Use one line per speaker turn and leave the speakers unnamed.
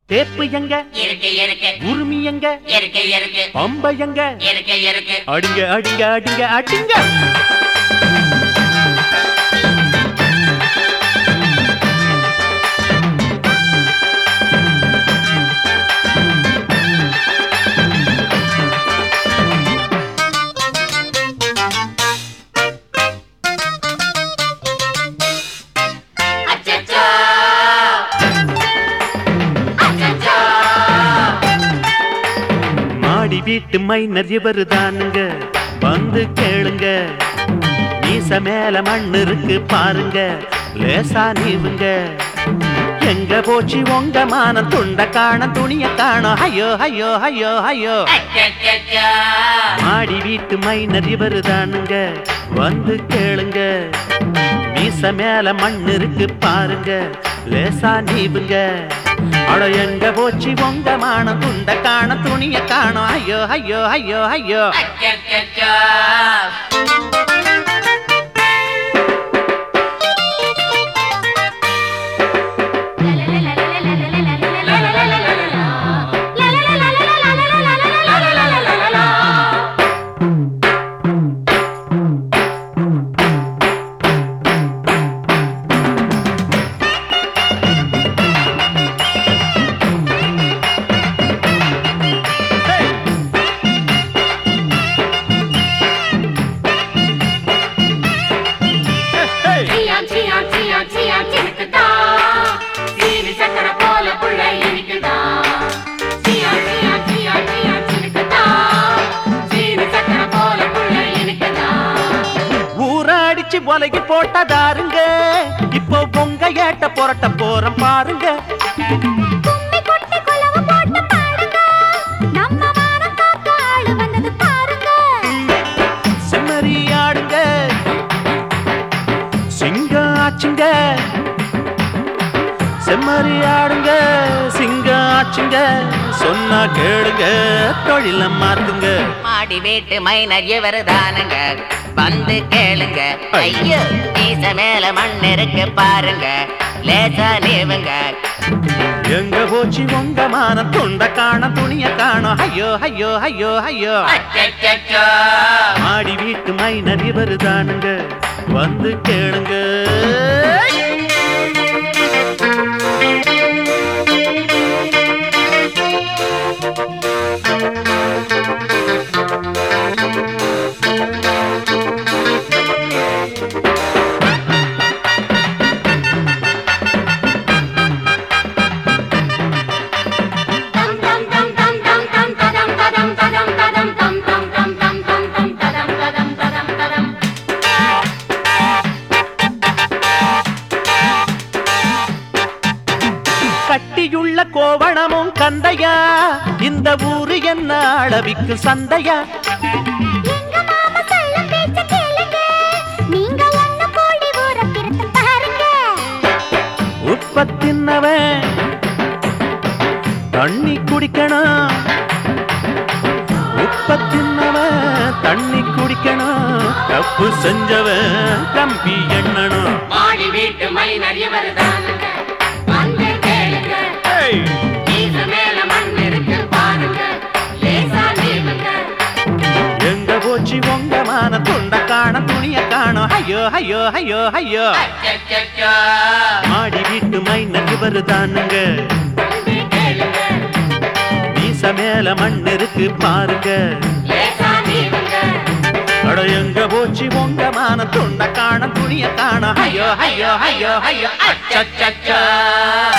தேப்பு எங்க
இருக்கு இருக்கு
உரிமை எங்க
இருக்கு இருக்கு
பம்பை எங்க
இருக்கு இருக்கு
அடிங்க அடிங்க அடிங்க அடிங்க
அச்சச்சோ அச்சச்சோ
மாடி வீட்டு மைனர் இவரு தானுங்க வந்து கேளுங்க மீச மேல மண் இருக்கு பாருங்க லேசா நீவுங்க எங்க போச்சு உங்க மானம் துண்ட காண துணிய காணோம் ஐயோ ஐயோ ஐயோ ஐயோ
அச்சச்சோ
மாடி வீட்டு மைனர் இவரு தானுங்க வந்து கேளுங்க மீச மேல மண் இருக்கு பாருங்க லேசா நீவுங்க அட எங்க போச்சு உங்க மானம் துண்ட காண துணிய காணோம் ஐயோ ஐயோ ஐயோ ஐயோ
அச்சச்சோ சியா சியா சியா சியா சினுக்குதா சீனி சக்கரை போல புள்ள இனிக்குதா சியா சியா சியா சியா சினுக்குதா சீனி சக்கரை போல புள்ள இனிக்குதா
ஊராடிச்சு ஒலகி போட்டதாருங்க இப்போ பொங்க ஏட்ட புரட்ட போறோம் பாருங்க
கும்மி கொட்டி குலவ போட்டு பாடுங்க நம்ம மானம் காக்க ஆளு வந்தது பாருங்க
செம்மறி ஆடுங்க சிங்கம் ஆச்சுங்க செம்மறி ஆடுங்க சிங்கம் ஆச்சுங்க சொன்னா கேளுங்க தொழில மாத்துங்க
மாடி வீட்டு மைனர் இவரு தானுங்க வந்து கேளுங்க ஐயோ மீச மேல மண் இருக்கு பாருங்க லேசா நீவுங்க
எங்க போச்சு உங்க மான துண்ட காண துணிய காணோம் ஐயோ ஐயோ ஐயோ ஐயோ
அச்சச்சோ
மாடி வீட்டு மைனர் இவரு தானுங்க வந்து கேளுங்க
டம் டம் டம் டம் டம் டம் தடம் தடம் தடம் தடம் டம் டம் டம் டம் டம் டம் தடம் தடம் தடம் தடம்
கட்டியுள்ள கோவணமும் கந்தையா இந்த ஊரு என்ன அளவிக்கு சந்தையா
எங்க மாமா சொல்லும் பேச்ச கேளுங்க நீங்க ஒண்ணு கூடி ஊர திருத்த பாருங்க
உற்பத்தின்னவன் தண்ணி குடிக்கணும் உற்பத்தின்னவன் தண்ணி குடிக்கணும் தப்பு செஞ்சவன் கம்பி எண்ணணும்
மாடி வீட்டு மைனர் இவரு தானுங்க வந்து கேளுங்க
ஏய்,
மீச மேல மண் இருக்கு பாருங்க லேசா நீவுங்க
எங்க போச்சு உங்க மான துண்ட காண துணிய காணோம் ஐயோ ஐயோ ஐயோ ஐயோ
அச்சச்சோ
மாடி வீட்டு மைனர் இவரு தானுங்க
வந்து கேளுங்க
மீச மேல மண் இருக்கு பாருங்க
லேசா நீவுங்க
அட எங்க போச்சு உங்க மான துண்ட காண துணிய காணோம் ஐயோ ஐயோ ஐயோ ஐயோ
அச்சச்சோ